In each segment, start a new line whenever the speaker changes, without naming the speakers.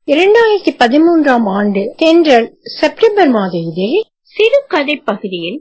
இரண்டாயிரத்தி பதிமூன்றாம் ஆண்டு தென்றல் செப்டம்பர் மாத இதழில் சிறுகதை பகுதியில்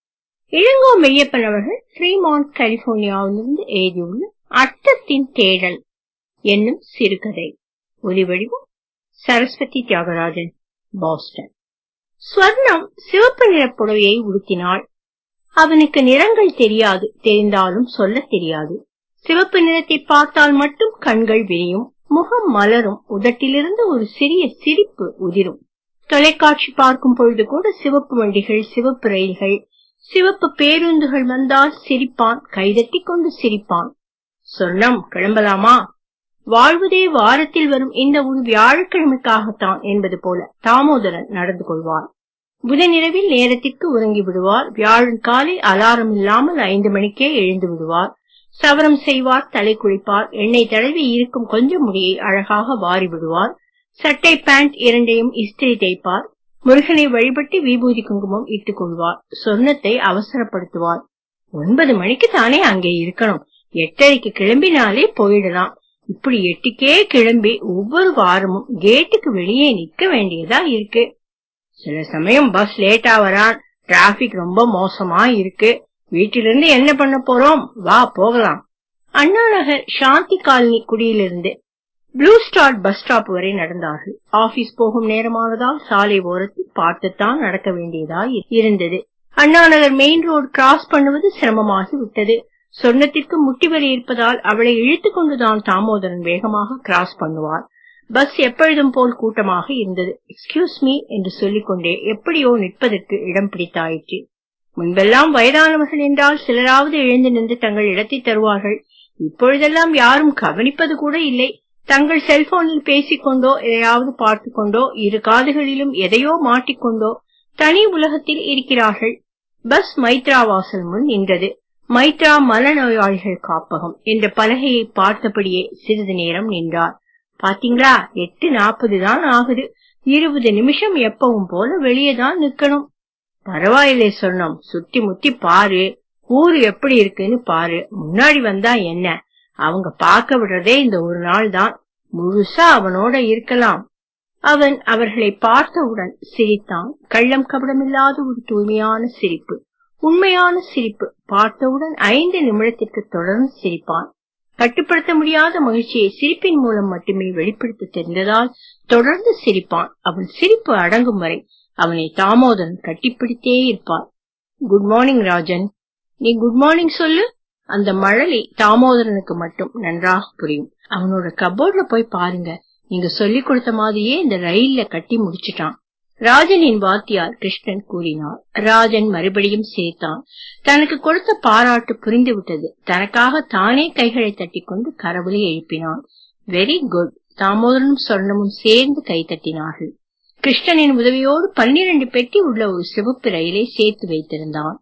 இளங்கோ மெய்யப்பன் அவர்கள் ஃப்ரீமான்ட் கலிபோர்னியாவிலிருந்து எழுதியுள்ள அர்த்தத்தின் தேடல் என்னும் சிறுகதை ஒலிவடிவம் சரஸ்வதி தியாகராஜன் பாஸ்டன் ஸ்வர்ணம் சிவப்பு நிற புடவையை உடுத்தினாள் அவனுக்கு நிறங்கள் தெரியாது தெரிந்தாலும் சொல்லத் தெரியாது சிவப்பு நிறத்தை பார்த்தால் மட்டும் கண்கள் விரியும் முகம் மலரும் உதட்டிலிருந்து ஒரு சிறிய சிரிப்பு உதிரும் தொலைக்காட்சி பார்க்கும் பொழுது கூட சிவப்பு வண்டிகள் சிவப்பு ரயில்கள் சிவப்பு பேருந்துகள் வந்தால் சிரிப்பான் கைதட்டி கொண்டு சிரிப்பான் சொன்னம் கிளம்பலாமா வாழ்வதே வாரத்தில் வரும் இந்த ஒரு வியாழக்கிழமைக்காகத்தான் என்பது போல தாமோதரன் நடந்து கொள்வார் புதனிரவில் நேரத்திற்கு உறங்கி விடுவார் வியாழன் காலை அலாரம் இல்லாமல் ஐந்து மணிக்கே எழுந்து விடுவார் சவரம் செய்வார் தலை குளிப்பார் எண்ணெய் தடவி இருக்கும் கொஞ்சம் முடியை அழகாக வாரி விடுவார் சட்டை பேண்ட் இரண்டையும் இஸ்திரி தைப்பார் முருகனை வழிபட்டு விபூதி குங்குமம் இட்டுக் கொள்வார் சொர்ணத்தை அவசரப்படுத்துவார் ஒன்பது மணிக்கு தானே அங்கே இருக்கணும் எட்டரைக்கு கிளம்பினாலே போயிடலாம் இப்படி எட்டுக்கே கிளம்பி ஒவ்வொரு வாரமும் கேட்டுக்கு வெளியே நிக்க வேண்டியதா இருக்கு சில சமயம் பஸ் லேட்டா வரான் டிராபிக் ரொம்ப மோசமா இருக்கு வீட்டிலிருந்து என்ன பண்ண போறோம் வா போகலாம் அண்ணா நகர் சாந்தி காலனி குடியிலிருந்து ப்ளூ ஸ்டார் பஸ் ஸ்டாப் வரை நடந்தார்கள் ஆபீஸ் போகும் நேரமானதால் சாலை ஓரத்தில் பார்த்துத்தான் நடக்க வேண்டியதா இருந்தது Anna Nagar main road cross பண்ணுவது சிரமமாகி விட்டது சொர்ணத்திற்கு முட்டி வலி இருப்பதால் அவளை இழுத்து கொண்டுதான் தாமோதரன் வேகமாக கிராஸ் பண்ணுவார் பஸ் எப்பொழுதும் போல் கூட்டமாக இருந்தது எக்ஸ்கியூஸ் மீ என்று சொல்லிக்கொண்டே எப்படியோ நிற்பதற்கு இடம் பிடித்தாயிற்று முன்பெல்லாம் வயதானவர்கள் என்றால் சிலராவது எழுந்து நின்று தங்கள் இடத்தை தருவார்கள் இப்பொழுதெல்லாம் யாரும் கவனிப்பது கூட இல்லை தங்கள் செல்போனில் பேசிக்கொண்டோ எதையாவது பார்த்து கொண்டோ இரு காதுகளிலும் எதையோ மாட்டிக்கொண்டோ தனி உலகத்தில் இருக்கிறார்கள் பஸ் மைத்ரா வாசல் முன் நின்றது மைத்ரா மனநோயாளிகள் காப்பகம் என்ற பலகையை பார்த்தபடியே சிறிது நேரம் நின்றார் பாத்தீங்களா எட்டு நாற்பது தான் ஆகுது இருபது நிமிஷம் எப்பவும் போல வெளியே தான் நிக்கணும் பரவாயில்லை சொன்னோம் சுத்தி முத்தி பாரு ஊரு எப்படி இருக்குன்னு பாரு முன்னாடி வந்தா என்ன அவங்க பார்க்க விடுறதே இந்த ஒரு நாள் தான் முழுசா அவனோட இருக்கலாம் அவன் அவர்களை பார்த்தவுடன் சிரித்தான் கள்ளம் கபடமில்லாத ஒரு தூய்மையான சிரிப்பு உண்மையான சிரிப்பு பார்த்தவுடன் ஐந்து நிமிடத்திற்கு தொடர்ந்து சிரிப்பான் கட்டுப்படுத்த முடியாத மகிழ்ச்சியை சிரிப்பின் மூலம் மட்டுமே வெளிப்படுத்த தெரிந்ததால் தொடர்ந்து சிரிப்பான் அவன் சிரிப்பு அடங்கும் வரை அவனை தாமோதரன் கட்டிப்பிடித்தே இருப்பார் குட் மார்னிங் ராஜன் நீ குட் மார்னிங் சொல்லு அந்த மழலை தாமோதரனுக்கு மட்டும் நன்றாக புரியும் அவனோட கபோர்ட்ல போய் பாருங்க நீங்க சொல்லி கொடுத்த மாதிரியே இந்த ரயில்ல கட்டி முடிச்சிட்டான் ராஜனின் வாத்தியார் கிருஷ்ணன் கூறினார் ராஜன் மறுபடியும் சிரித்தான் தனக்கு கொடுத்த பாராட்டு புரிந்து விட்டது தனக்காக தானே கைகளை தட்டிக்கொண்டு கரவலை எழுப்பினான் வெரி குட் தாமோதரனும் சொர்ணமும் சேர்ந்து கை தட்டினார்கள் கிருஷ்ணனின் உதவியோடு பன்னிரண்டு பெட்டி உள்ள ஒரு சிவப்பு ரயிலை சேர்த்து வைத்திருந்தான்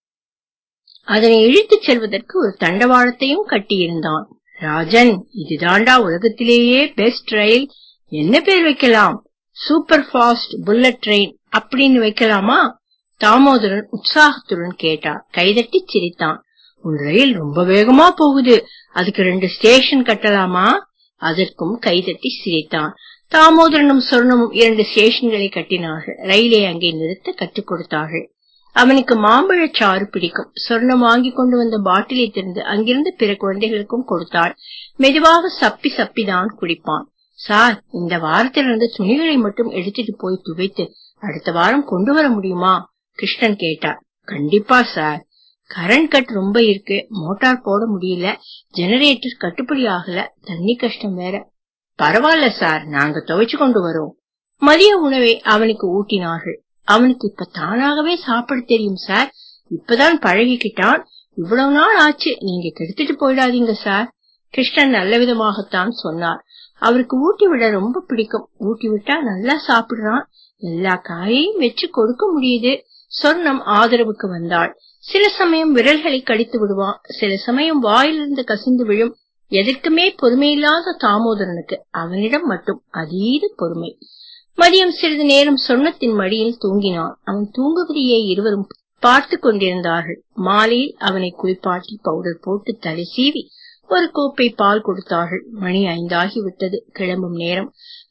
அதனை இழுத்துச் செல்வதற்கு ஒரு தண்டவாளத்தையும் கட்டியிருந்தான் ராஜன் இதுதாண்டா உலகத்திலேயே பெஸ்ட் ரயில் என்ன பேர் வைக்கலாம் சூப்பர் ஃபாஸ்ட் புல்லட் ட்ரெயின் அப்படின்னு வைக்கலாமா தாமோதரன் உற்சாகத்துடன் கேட்டார் கைதட்டி சிரித்தான் உன் ரயில் ரொம்ப வேகமா போகுது அதுக்கு ரெண்டு ஸ்டேஷன் கட்டலாமா அதற்கும் கைதட்டி சிரித்தான் தாமோதரனும் சொர்ணமும் இரண்டு ஸ்டேஷன்களை கட்டினார்கள் ரயிலை அங்கே நிறுத்த கற்றுக் கொடுத்தார்கள் அவனுக்கு மாம்பழச்சாறு பிடிக்கும் சொர்ணம் வாங்கி கொண்டு வந்த பாட்டிலை திறந்து அங்கிருந்து பிற குழந்தைகளுக்கும் கொடுத்தாள் மெதுவாக சப்பி சப்பிதான் குடிப்பான் சார் இந்த வாரத்திலிருந்து துணிகளை மட்டும் எடுத்துட்டு போய் துவைத்து அடுத்த வாரம் கொண்டு வர முடியுமா கிருஷ்ணன் கேட்டார் கண்டிப்பா சார் கரண்ட் கட் ரொம்ப இருக்கு மோட்டார் போட முடியல ஜெனரேட்டர் கட்டுப்படி ஆகல தண்ணி கஷ்டம் வேற பரவாயில்ல சார் நாங்க துவைச்சு கொண்டு வரோம் மதிய உணவை அவனுக்கு ஊட்டினார்கள் அவனுக்கு இப்ப தானாகவே சாப்பிட தெரியும் சார் இப்பதான் பழகிக்கிட்டான் இவ்வளவு நாள் ஆச்சு நீங்க கெடுத்துட்டு போயிடாதீங்க சார் கிருஷ்ணன் நல்ல விதமாகத்தான் சொன்னார் அவருக்கு ஊட்டி விட ரொம்ப பிடிக்கும் ஊட்டி விட்டா நல்லா சாப்பிடுறான் எல்லா காயையும் வச்சு கொடுக்க முடியுது சொர்ணம் ஆதரவுக்கு வந்தாள் சில சமயம் விரல்களை கடித்து விடுவான் சில சமயம் வாயிலிருந்து கசிந்து விழும் எதற்குமே பொறுமையில்லாத தாமோதரனுக்கு அவனிடம் மட்டும் அதீத பொறுமை மதியம் சிறிது நேரம் சொன்னத்தின் மடியில் தூங்கினான் அவன் தூங்குவதையே இருவரும் பார்த்து கொண்டிருந்தார்கள் மாலையில் அவனை குளிப்பாட்டி பவுடர் போட்டு தலை சீவி ஒரு கோப்பை பால் கொடுத்தார்கள் மணி ஐந்தாகி விட்டது கிளம்பும் நேரம்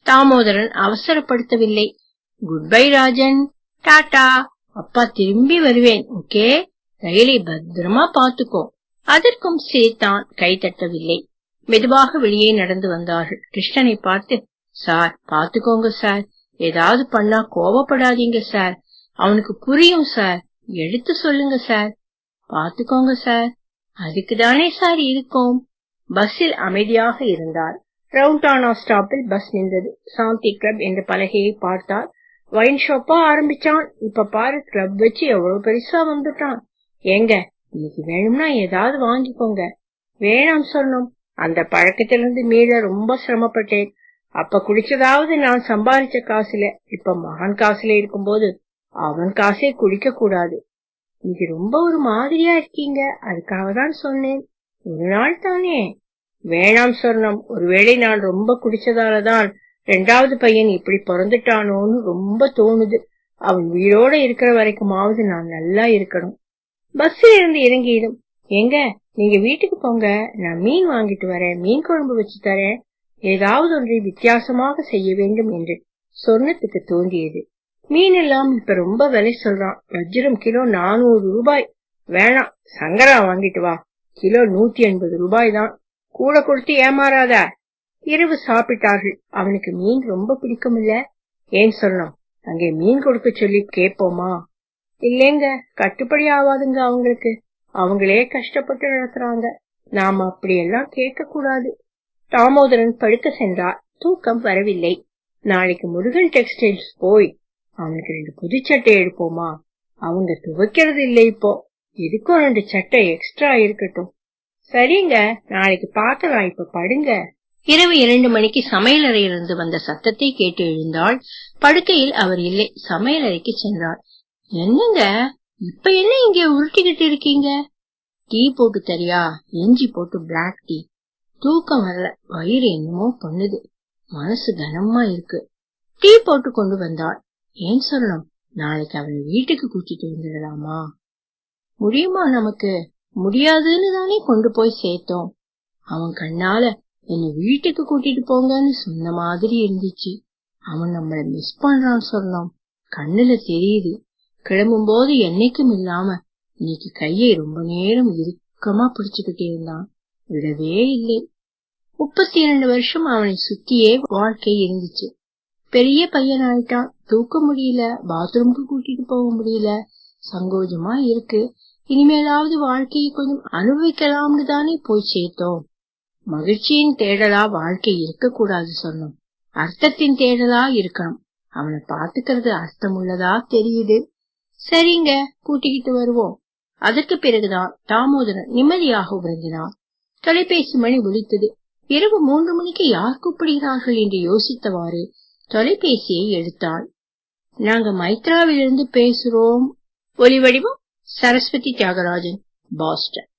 தாமோதரன் அவசரப்படுத்தவில்லை குட் பை ராஜன் டாடா அப்பா திரும்பி வருவேன் ஓகே ரயிலை பத்திரமா பாத்துக்கோ அதற்கும் சிரித்தான் கை தட்டவில்லை மெதுவாக வெளியே நடந்து வந்தார்கள் கிருஷ்ணனை பார்த்து சார் பாத்துக்கோங்க சார் ஏதாவது பண்ணா கோவப்படாதீங்க சார் அவனுக்கு புரியும் சார் எடுத்து சொல்லுங்க சார் பாத்துக்கோங்க சார் அதுக்குதானே சார் இருக்கோம் பஸ்ஸில் அமைதியாக இருந்தார் ரவுண்டானா ஸ்டாப்பில் பஸ் நின்றது சாந்தி கிளப் என்ற பலகையை பார்த்தார் வைன் ஷாப்பா ஆரம்பிச்சான் இப்ப பாரு கிளப் வச்சு எவ்வளவு பெருசா வந்துட்டான் ஏங்க இன்னைக்கு வேணும்னா ஏதாவது வாங்கிக்கோங்க வேணாம் சொன்னோம் அந்த பழக்கத்திலிருந்து மீள ரொம்ப சிரமப்பட்டேன் அப்ப குடிச்சதாவது நான் சம்பாதிச்ச காசுல இப்ப மகன் காசுல இருக்கும்போது அவன் காசே குடிக்க கூடாது நீங்க ரொம்ப ஒரு மாதிரியா இருக்கீங்க அதுக்காக தான் சொன்னேன் ஒரு நாள் தானே வேணாம் சொன்னோம் ஒருவேளை நான் ரொம்ப குடிச்சதாலதான் ரெண்டாவது பையன் இப்படி பிறந்துட்டானோன்னு ரொம்ப தோணுது அவன் உயிரோட இருக்கிற வரைக்குமாவது நான் நல்லா இருக்கணும் பஸ்ல இருந்து இறங்கியதும் எங்க நீங்க வீட்டுக்கு போங்க நான் மீன் வாங்கிட்டு வரேன் மீன் குழம்பு வச்சு தரேன் ஏதாவது ஒன்றை வித்தியாசமாக செய்ய வேண்டும் என்று சொன்னதுக்கு தோன்றியது மீன் எல்லாம் இப்ப ரொம்ப விலை சொல்றான் வஜ்ரம் கிலோ நானூறு ரூபாய் வேணாம் சங்கரா வாங்கிட்டு வா கிலோ நூத்தி எண்பது ரூபாய் தான் கூட கொடுத்து ஏமாறாத இரவு சாப்பிட்டார்கள் அவனுக்கு மீன் ரொம்ப பிடிக்கும் இல்ல ஏன் சொல்லணும் அங்கே மீன் கொடுக்க சொல்லி கேட்போமா இல்லைங்க கட்டுப்படி ஆகாதுங்க அவங்களுக்கு அவங்களே கஷ்டப்பட்டு நடத்துறாங்க நாம அப்படியெல்லாம் கேட்க கூடாது தாமோதரன் படுக்க சென்றார் தூக்கம் வரவில்லை நாளைக்கு முருகன் டெக்ஸ்டைல்ஸ் போய் அவனுக்கு ரெண்டு புது சட்டை எடுப்போமா அவங்க துவைக்கிறது இல்லை இப்போ எதுக்கும் ரெண்டு சட்டை எக்ஸ்ட்ரா இருக்கட்டும் சரிங்க நாளைக்கு பார்க்கலாம் இப்ப படுங்க இரவு இரண்டு மணிக்கு சமையலறையிலிருந்து வந்த சத்தத்தை கேட்டு எழுந்தாள் படுக்கையில் அவர் இல்லை சமையலறைக்கு சென்றார் என்னங்க இப்ப என்ன இங்க உருட்டிக்கிட்டு இருக்கீங்க டீ போட்டு தரியா இஞ்சி போட்டு பிளாக் டீ தூக்கம் வரல வயிறு என்னமோ பண்ணுது மனசு கனமா இருக்கு டீ போட்டு கொண்டு வந்தாள் ஏன் சொல்லணும் நாளைக்கு அவனை வீட்டுக்கு கூட்டிட்டு வந்துடலாமா முடியுமா நமக்கு முடியாதுன்னு தானே கொண்டு போய் சேர்த்தோம் அவன் கண்ணால என்ன வீட்டுக்கு கூட்டிட்டு போங்கன்னு சொன்ன மாதிரி இருந்துச்சு அவன் நம்மள மிஸ் பண்றான் சொல்லணும் கண்ணுல தெரியுது கிளம்பும் போது என்னைக்கும் இல்லாம இன்னைக்கு கையை ரொம்ப நேரம் இறுக்கமா பிடிச்சுக்கிட்டே இருந்தான் விடவே இல்லை முப்பத்தி இரண்டு வருஷம் அவனை சுத்தியே வாழ்க்கை இருந்துச்சு பெரிய பையன் ஆயிட்டான் தூக்க முடியல பாத்ரூம்க்கு கூட்டிட்டு போக முடியல சங்கோஜமா இருக்கு இனிமேலாவது வாழ்க்கையை கொஞ்சம் அனுபவிக்கலாம்னு தானே போய் சேர்த்தோம் மகிழ்ச்சியின் தேடலா வாழ்க்கை இருக்கக்கூடாது சொன்னோம் அர்த்தத்தின் தேடலா இருக்கணும் அவனை பாத்துக்கிறது அர்த்தம் உள்ளதா தெரியுது சரிங்க கூட்டிக்கிட்டு வருவோம் அதற்கு பிறகுதான் தாமோதரன் நிம்மதியாக உறங்கினார் தொலைபேசி மணி ஒலித்தது இரவு மூன்று மணிக்கு யார் கூப்பிடுகிறார்கள் என்று யோசித்தவாறு தொலைபேசியை எடுத்தாள் நாங்க மைத்ராவிலிருந்து பேசுறோம் ஒலி வடிவம் சரஸ்வதி தியாகராஜன் பாஸ்டன்